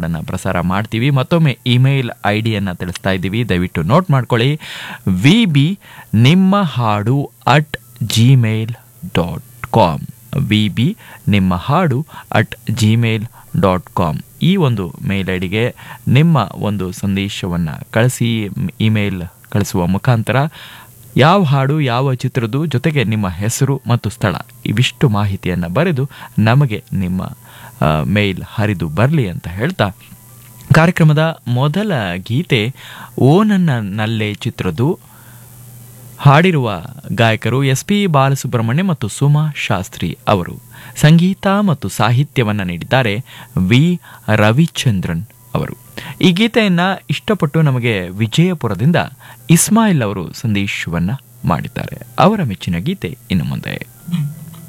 ಹಾಡನ್ನು ಪ್ರಸಾರ ಮಾಡ್ತೀವಿ ಮತ್ತೊಮ್ಮೆ ಇಮೇಲ್ ಐ ಡಿಯನ್ನು ತಿಳಿಸ್ತಾ ಇದ್ದೀವಿ ದಯವಿಟ್ಟು ನೋಟ್ ಮಾಡ್ಕೊಳ್ಳಿ ವಿ ಬಿ ನಿಮ್ಮ ಹಾಡು at Gmail dot com V B ನಿಮ್ಮ ಹಾಡು ಅಟ್ ಜಿಮೇಲ್ ಡಾಟ್ ಕಾಮ್ ಈ ಒಂದು ಮೇಲ್ ಐ ಡಿಗೆ ನಿಮ್ಮ ಒಂದು ಸಂದೇಶವನ್ನು ಕಳಿಸಿ ಇಮೇಲ್ ಕಳಿಸುವ ಮುಖಾಂತರ ಯಾವ ಹಾಡು ಯಾವ ಚಿತ್ರದ ಜೊತೆಗೆ ನಿಮ್ಮ ಹೆಸರು ಮತ್ತು ಸ್ಥಳ ಇವಿಷ್ಟು ಮಾಹಿತಿಯನ್ನು ಬರೆದು ನಮಗೆ ನಿಮ್ಮ ಆ, ಮೇಲ್ ಹರಿದು ಬರಲಿ ಅಂತ ಹೇಳ್ತಾ ಕಾರ್ಯಕ್ರಮದ ಮೊದಲ ಗೀತೆ ಓ ನನ್ನ ನಲ್ಲೆ ಚಿತ್ರದ್ದು ಹಾಡಿರುವ ಗಾಯಕರು ಎಸ್ ಪಿ ಬಾಲಸುಬ್ರಹ್ಮಣ್ಯ ಮತ್ತು ಸುಮಾ ಶಾಸ್ತ್ರಿ ಅವರು ಸಂಗೀತ ಮತ್ತು ಸಾಹಿತ್ಯವನ್ನು ನೀಡಿದ್ದಾರೆ ವಿ ರವಿಚಂದ್ರನ್ ಅವರು ಈ ಗೀತೆಯನ್ನ ಇಷ್ಟಪಟ್ಟು ನಮಗೆ ವಿಜಯಪುರದಿಂದ ಇಸ್ಮಾಯಿಲ್ ಅವರು ಸಂದೇಶವನ್ನ ಮಾಡಿದ್ದಾರೆ ಅವರ ಮೆಚ್ಚಿನ ಗೀತೆ ಇನ್ನು ಮುಂದೆ